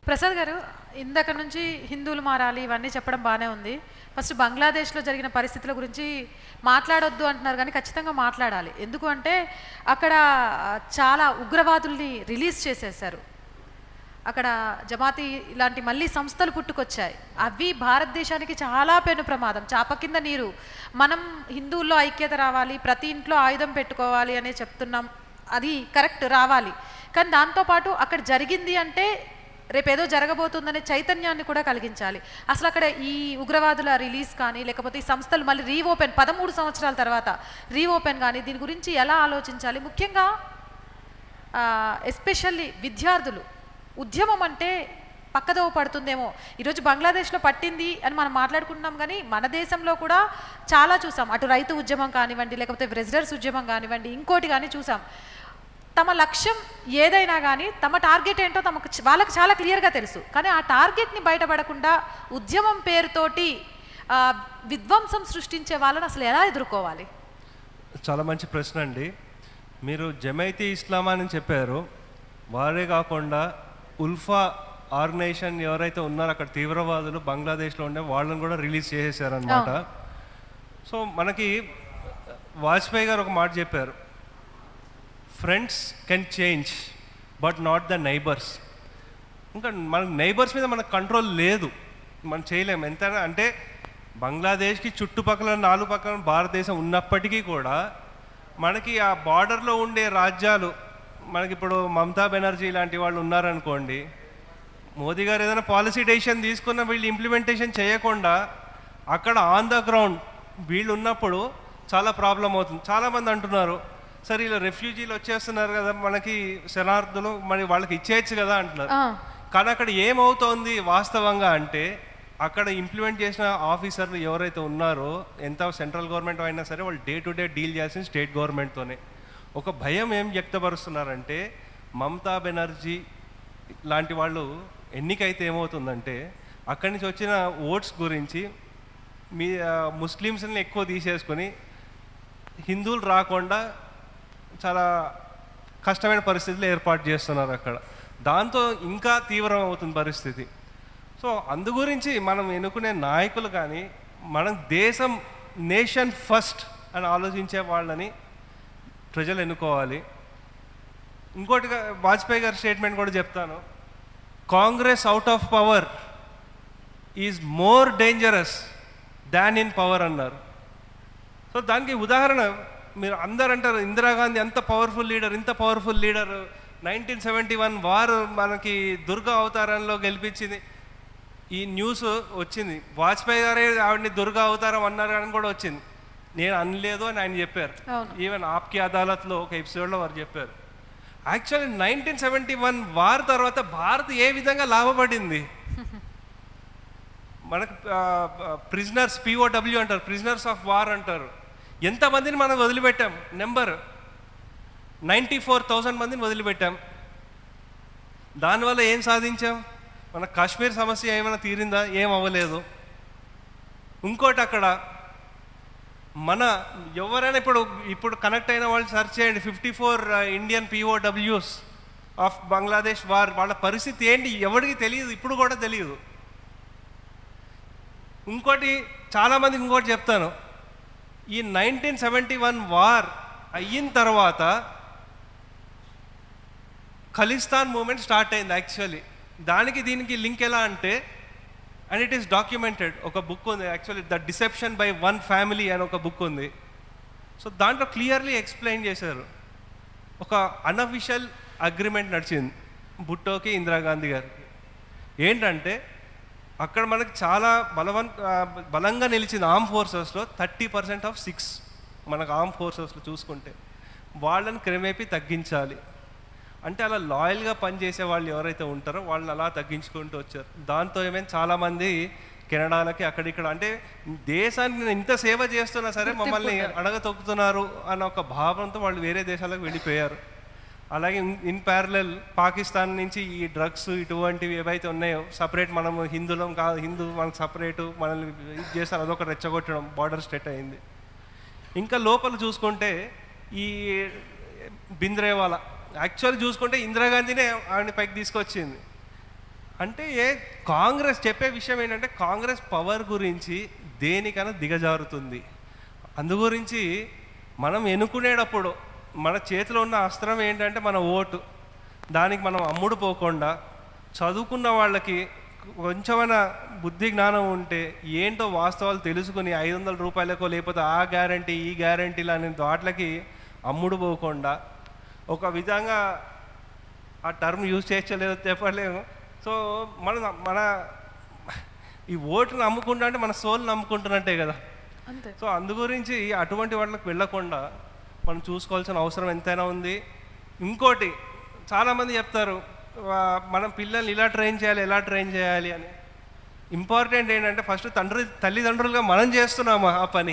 ప్రసాద్ గారు ఇందాక నుంచి హిందువులు మారాలి ఇవన్నీ చెప్పడం బాగానే ఉంది ఫస్ట్ బంగ్లాదేశ్లో జరిగిన పరిస్థితుల గురించి మాట్లాడొద్దు అంటున్నారు కానీ ఖచ్చితంగా మాట్లాడాలి ఎందుకు అంటే అక్కడ ఆ, చాలా ఉగ్రవాదుల్ని రిలీజ్ చేసేశారు అక్కడ జమాతి ఇలాంటి మళ్ళీ సంస్థలు పుట్టుకొచ్చాయి అవి భారతదేశానికి చాలా పెను ప్రమాదం చాప కింద నీరు మనం హిందువుల్లో ఐక్యత రావాలి ప్రతి ఇంట్లో ఆయుధం పెట్టుకోవాలి అనే చెప్తున్నాం అది కరెక్ట్ రావాలి కానీ దాంతోపాటు అక్కడ జరిగింది అంటే రేపేదో జరగబోతుందనే చైతన్యాన్ని కూడా కలిగించాలి అసలు అక్కడ ఈ ఉగ్రవాదుల రిలీజ్ కానీ లేకపోతే ఈ సంస్థలు మళ్ళీ రీఓపెన్ పదమూడు సంవత్సరాల తర్వాత రీఓపెన్ కానీ దీని గురించి ఎలా ఆలోచించాలి ముఖ్యంగా ఎస్పెషల్లీ విద్యార్థులు ఉద్యమం అంటే పక్కదోవ పడుతుందేమో ఈరోజు బంగ్లాదేశ్లో పట్టింది అని మనం మాట్లాడుకుంటున్నాం కానీ మన దేశంలో కూడా చాలా చూసాం అటు రైతు ఉద్యమం కానివ్వండి లేకపోతే రెసిడెన్స్ ఉద్యమం కానివ్వండి ఇంకోటి కానీ చూసాం తమ లక్ష్యం ఏదైనా కానీ తమ టార్గెట్ ఏంటో తమకు చ- వాళ్ళకి చాలా క్లియర్గా తెలుసు కానీ ఆ టార్గెట్ని బయటపడకుండా ఉద్యమం పేరుతోటి ఆ, విధ్వంసం సృష్టించే వాళ్ళని అసలు ఎలా ఎదుర్కోవాలి చాలా మంచి ప్రశ్న అండి మీరు జమైతీ ఇస్లామా అని చెప్పారు వారే కాకుండా ఉల్ఫా ఆర్గనైజేషన్ ఎవరైతే ఉన్నారో అక్కడ తీవ్రవాదులు బంగ్లాదేశ్లో ఉండే వాళ్ళని కూడా రిలీజ్ చేసేసారనమాట సో మనకి వాజ్పేయి గారు ఒక మాట చెప్పారు friends can change but not the neighbours ఇంకా మన నైబర్స్ మీద మనకు కంట్రోల్ లేదు మనం చేయలేము ఎంత అంటే బంగ్లాదేశ్కి చుట్టుపక్కల నాలుగు పక్కల భారతదేశం ఉన్నప్పటికీ కూడా మనకి ఆ బార్డర్లో ఉండే రాజ్యాలు మనకి ఇప్పుడు మమతా బెనర్జీ లాంటి వాళ్ళు ఉన్నారనుకోండి మోదీ గారు ఏదైనా పాలసీ డెసిషన్ తీసుకున్న వీళ్ళు ఇంప్లిమెంటేషన్ చేయకుండా అక్కడ ఆన్ ద గ్రౌండ్ వీళ్ళు ఉన్నప్పుడు చాలా ప్రాబ్లం అవుతుంది చాలామంది అంటున్నారు సరే ఇలా రెఫ్యూజీలు వచ్చేస్తున్నారు కదా మనకి శరణార్థులు మరి వాళ్ళకి ఇచ్చేయచ్చు కదా అంటున్నారు ఆ, కానీ అక్కడ ఏమవుతోంది వాస్తవంగా అంటే అక్కడ ఇంప్లిమెంట్ చేసిన ఆఫీసర్లు ఎవరైతే ఉన్నారో ఎంత సెంట్రల్ గవర్నమెంట్ అయినా సరే వాళ్ళు డే టు డే డీల్ చేయాల్సిన స్టేట్ గవర్నమెంట్తోనే ఒక భయం ఏం వ్యక్తపరుస్తున్నారంటే మమతా బెనర్జీ లాంటి వాళ్ళు ఎన్నికైతే ఏమవుతుందంటే అక్కడి నుంచి వచ్చిన ఓట్స్ గురించి మీ ఆ, ముస్లిమ్స్ని ఎక్కువ తీసేసుకొని హిందువులు రాకుండా చాలా కష్టమైన పరిస్థితులు ఏర్పాటు చేస్తున్నారు అక్కడ దాంతో ఇంకా తీవ్రం అవుతుంది పరిస్థితి సో అందు గురించి మనం ఎన్నుకునే నాయకులు కానీ మనం దేశం నేషన్ ఫస్ట్ అని ఆలోచించే వాళ్ళని ప్రజలు ఎన్నుకోవాలి ఇంకోటిగా వాజ్పేయి గారి స్టేట్మెంట్ కూడా చెప్తాను Congress out of power is more dangerous than in power అన్నారు సో దానికి ఉదాహరణ మీరు అందరు అంటారు ఇందిరాగాంధీ ఎంత పవర్ఫుల్ లీడర్ ఇంత powerful leader nineteen seventy one వారు మనకి దుర్గా అవతారంలో గెలిపించింది ఈ న్యూస్ వచ్చింది వాజ్పేయి గారే ఆవిడని దుర్గా అవతారం అన్నారు అని కూడా వచ్చింది నేను అనలేదు అని ఆయన చెప్పారు అవును. ఈవెన్ ఆప్కి అదాలత్లో ఒక ఎపిసోడ్లో వారు చెప్పారు actually nineteen seventy one war తర్వాత భారత్ ఏ విధంగా లాభపడింది మనకు ప్రిజనర్స్ పిఓడబ్ల్యూ అంటారు ప్రిజనర్స్ ఆఫ్ వార్ అంటారు ఎంతమందిని మనం వదిలిపెట్టాం నెంబర్ నైంటీ ఫోర్ థౌజండ్ మందిని వదిలిపెట్టాం దానివల్ల ఏం సాధించాం మన కాశ్మీర్ సమస్య ఏమైనా తీరిందా ఏం అవ్వలేదు ఇంకోటి అక్కడ మన ఎవరైనా ఇప్పుడు ఇప్పుడు కనెక్ట్ అయిన వాళ్ళు సెర్చ్ చేయండి ఫిఫ్టీ ఫోర్ ఇండియన్ పిఓడబ్ల్యూస్ ఆఫ్ బంగ్లాదేశ్ వార్ వాళ్ళ పరిస్థితి ఏంటి ఎవరికి తెలియదు ఇప్పుడు కూడా తెలియదు ఇంకోటి చాలామందికి ఇంకోటి చెప్తాను ఈ నైన్టీన్ సెవెంటీ వన్ వార్ అయిన తర్వాత ఖలిస్తాన్ మూమెంట్ స్టార్ట్ అయింది యాక్చువల్లీ దానికి దీనికి లింక్ ఎలా అంటే అండ్ ఇట్ ఈస్ డాక్యుమెంటెడ్ ఒక బుక్ ఉంది actually the deception by one family అని ఒక బుక్ ఉంది సో దాంట్లో క్లియర్లీ ఎక్స్ప్లెయిన్ చేశారు ఒక అన్అఫిషియల్ అగ్రిమెంట్ నడిచింది బుట్టోకి ఇందిరాగాంధీ గారికి ఏంటంటే అక్కడ మనకి చాలా బలవన్ ఆ, బలంగా నిలిచిన ఆర్మ్ ఫోర్సెస్లో థర్టీ పర్సెంట్ ఆఫ్ సిక్స్ మనకు ఆర్మ్ ఫోర్సెస్లో చూసుకుంటే వాళ్ళని క్రమేపీ తగ్గించాలి అంటే అలా లాయల్గా పనిచేసే వాళ్ళు ఎవరైతే ఉంటారో వాళ్ళని అలా తగ్గించుకుంటూ వచ్చారు దాంతో ఏమైనా చాలామంది కెనడాలకి అక్కడిక్కడ అంటే దేశానికి నేను ఇంత సేవ చేస్తున్నా సరే మమ్మల్ని అడగతొక్కుతున్నారు అన్న ఒక భావంతో వాళ్ళు వేరే దేశాలకు వెళ్ళిపోయారు అలాగే ఇన్ ప్యారలల్ పాకిస్తాన్ నుంచి ఈ డ్రగ్స్ ఇటువంటివి ఏవైతే ఉన్నాయో సపరేట్ మనం హిందువులం కాదు హిందూ మనకు సపరేటు మనల్ని ఇది చేస్తారు అదొక రెచ్చగొట్టడం బార్డర్ స్టేట్ అయింది ఇంకా లోపల చూసుకుంటే ఈ బింద్రేవాలా యాక్చువల్ చూసుకుంటే ఇందిరాగాంధీనే ఆవిడని పైకి తీసుకొచ్చింది అంటే ఏ కాంగ్రెస్ చెప్పే విషయం ఏంటంటే కాంగ్రెస్ పవర్ గురించి దేనికైనా దిగజారుతుంది అందు గురించి మనం ఎన్నుకునేటప్పుడు మన చేతిలో ఉన్న అస్త్రం ఏంటంటే మన ఓటు దానికి మనం అమ్ముడు పోకుండా చదువుకున్న వాళ్ళకి కొంచెమైనా బుద్ధి జ్ఞానం ఉంటే ఏంటో వాస్తవాలు తెలుసుకుని ఐదు వందల రూపాయలకో లేకపోతే ఆ గ్యారంటీ ఈ గ్యారంటీలు అనే వాటికి అమ్ముడు పోకుండా ఒక విధంగా ఆ టర్మ్ యూజ్ చేయలేదో చెప్పలేము సో మన మన ఈ ఓటుని నమ్ముకుంటా అంటే మన సోల్ నమ్ముకుంటున్నట్టే కదా అంతే సో అందు గురించి అటువంటి వాళ్ళకి వెళ్ళకుండా మనం చూసుకోవాల్సిన అవసరం ఎంతైనా ఉంది ఇంకోటి చాలామంది చెప్తారు "వా- మనం పిల్లల్ని ఇలా ట్రైన్ చేయాలి ఎలా ట్రైన్ చేయాలి అని ఇంపార్టెంట్ ఏంటంటే ఫస్ట్ తండ్రి తల్లిదండ్రులుగా మనం చేస్తున్నాము ఆ పని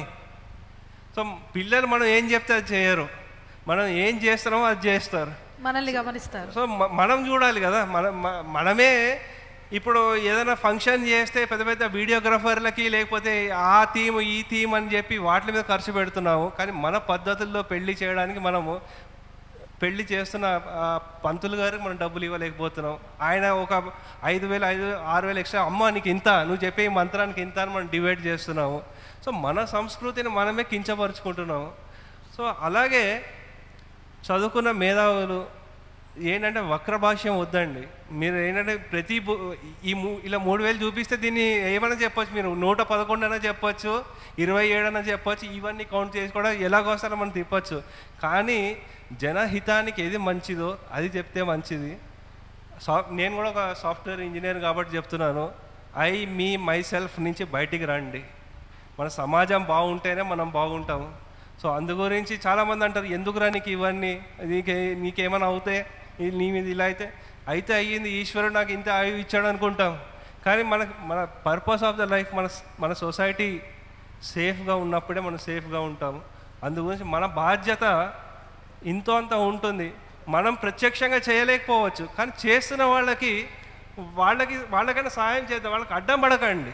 సో పిల్లలు మనం ఏం చెప్తే అది చేయరు మనం ఏం చేస్తున్నామో అది చేస్తారు మనల్ని గమనిస్తారు సో మ- మనం చూడాలి కదా మన మ- మనమే ఇప్పుడు ఏదైనా ఫంక్షన్ చేస్తే పెద్ద పెద్ద వీడియోగ్రాఫర్లకి లేకపోతే ఆ థీమ్ ఈ థీమ్ అని చెప్పి వాటి మీద ఖర్చు పెడుతున్నాము కానీ మన పద్ధతుల్లో పెళ్లి చేయడానికి మనము పెళ్లి చేస్తున్న ఆ, పంతులు గారికి మనం డబ్బులు ఇవ్వలేకపోతున్నాం ఆయన ఒక ఐదు వేలు ఐదు ఆరు వేలు ఎక్స్ట్రా అమ్మ నీకు ఇంత నువ్వు చెప్పే ఈ మంత్రానికి ఇంత అని మనం డివైడ్ చేస్తున్నాము సో మన సంస్కృతిని మనమే కించపరుచుకుంటున్నాము సో అలాగే చదువుకున్న మేధావులు ఏంటంటే వక్ర భాష్యం వద్దండి మీరు ఏంటంటే ప్రతి బు- ఈ మూ ఇలా మూడు వేలు చూపిస్తే దీన్ని ఏమైనా చెప్పొచ్చు మీరు నూట పదకొండు అయినా చెప్పొచ్చు ఇరవై ఏడు అయినా చెప్పొచ్చు ఇవన్నీ కౌంట్ చేసి కూడా ఎలాగోస్తారో మనం తిప్పొచ్చు కానీ జనహితానికి ఏది మంచిదో అది చెప్తే మంచిది సా నేను కూడా ఒక సాఫ్ట్వేర్ ఇంజనీర్ కాబట్టి చెప్తున్నాను ఐ మీ మై సెల్ఫ్ నుంచి బయటికి రండి మన సమాజం బాగుంటేనే మనం బాగుంటాము సో అందు గురించి చాలామంది అంటారు ఎందుకురా నీకు ఇవన్నీ నీకే నీకేమైనా అవుతాయి ఈ- నీ మీద ఇలా అయితే అయితే అయ్యింది ఈశ్వరుడు నాకు ఇంత ఆయువు ఇచ్చాడు అనుకుంటాం కానీ మనకు మన పర్పస్ ఆఫ్ ద లైఫ్ మన మన సొసైటీ సేఫ్గా ఉన్నప్పుడే మనం సేఫ్గా ఉంటాము అందు గురించి మన బాధ్యత ఇంతో అంత ఉంటుంది మనం ప్రత్యక్షంగా చేయలేకపోవచ్చు కానీ చేస్తున్న వాళ్ళకి వాళ్ళకి వాళ్ళకైనా సహాయం చేద్దాం వాళ్ళకి అడ్డం పడకండి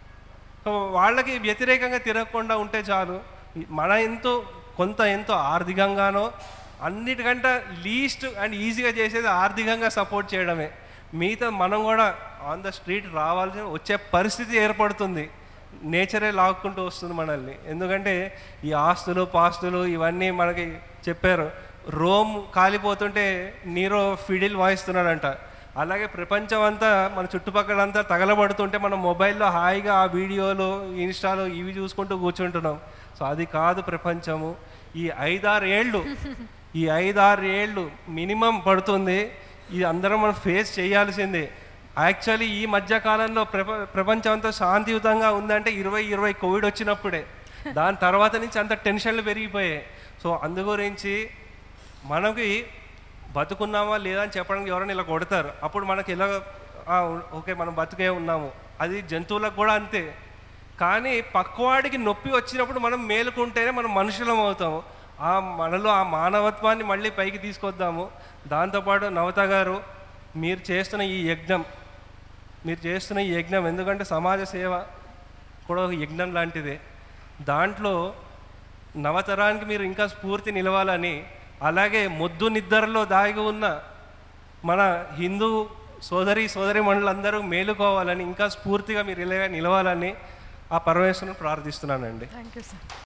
సో వాళ్ళకి వ్యతిరేకంగా తిరగకుండా ఉంటే చాలు మన ఎంతో కొంత ఎంతో ఆర్థికంగానో అన్నిటికంటే లీస్ట్ అండ్ ఈజీగా చేసేది ఆర్థికంగా సపోర్ట్ చేయడమే మిగతా మనం కూడా ఆన్ ద స్ట్రీట్ రావాల్సిన వచ్చే పరిస్థితి ఏర్పడుతుంది నేచరే లాక్కుంటూ వస్తుంది మనల్ని ఎందుకంటే ఈ ఆస్తులు పాస్తులు ఇవన్నీ మనకి చెప్పారు రోమ్ కాలిపోతుంటే నీరో ఫిడిల్ వాయిస్తున్నాడంట అలాగే ప్రపంచం అంతా మన చుట్టుపక్కలంతా తగలబడుతుంటే మనం మొబైల్లో హాయిగా ఆ వీడియోలు ఇన్స్టాలో ఇవి చూసుకుంటూ కూర్చుంటున్నాం సో అది కాదు ప్రపంచము ఈ ఐదారు ఏళ్ళు ఈ ఐదారు ఏళ్ళు మినిమం పడుతుంది ఇది అందరం మనం ఫేస్ చేయాల్సిందే యాక్చువల్లీ ఈ మధ్య కాలంలో ప్రప ప్రపంచం అంతా శాంతియుతంగా ఉందంటే ఇరవై ఇరవై కోవిడ్ వచ్చినప్పుడే దాని తర్వాత నుంచి అంత టెన్షన్లు పెరిగిపోయాయి సో అందు గురించి మనకి బతుకున్నామా లేదా అని చెప్పడానికి ఎవరైనా ఇలా కొడతారు అప్పుడు మనకి ఎలా "ఆ, ఓకే మనం బతుకే ఉన్నాము అది జంతువులకు కూడా అంతే కానీ పక్కవాడికి నొప్పి వచ్చినప్పుడు మనం మేలుకుంటేనే మనం మనుషులం అవుతాము ఆ మనలో ఆ మానవత్వాన్ని మళ్ళీ పైకి తీసుకొద్దాము దాంతోపాటు నవత గారు మీరు చేస్తున్న ఈ యజ్ఞం మీరు చేస్తున్న ఈ యజ్ఞం ఎందుకంటే సమాజ సేవ కూడా ఒక యజ్ఞం లాంటిదే దాంట్లో నవతరానికి మీరు ఇంకా స్ఫూర్తి నిలవాలని అలాగే మొద్దు నిద్రలో దాగి ఉన్న మన హిందూ సోదరి సోదరి మండలందరూ మేలుకోవాలని ఇంకా స్ఫూర్తిగా మీరు ఇలా నిలవాలని ఆ పరమేశ్వరుని ప్రార్థిస్తున్నానండి థ్యాంక్ యూ సార్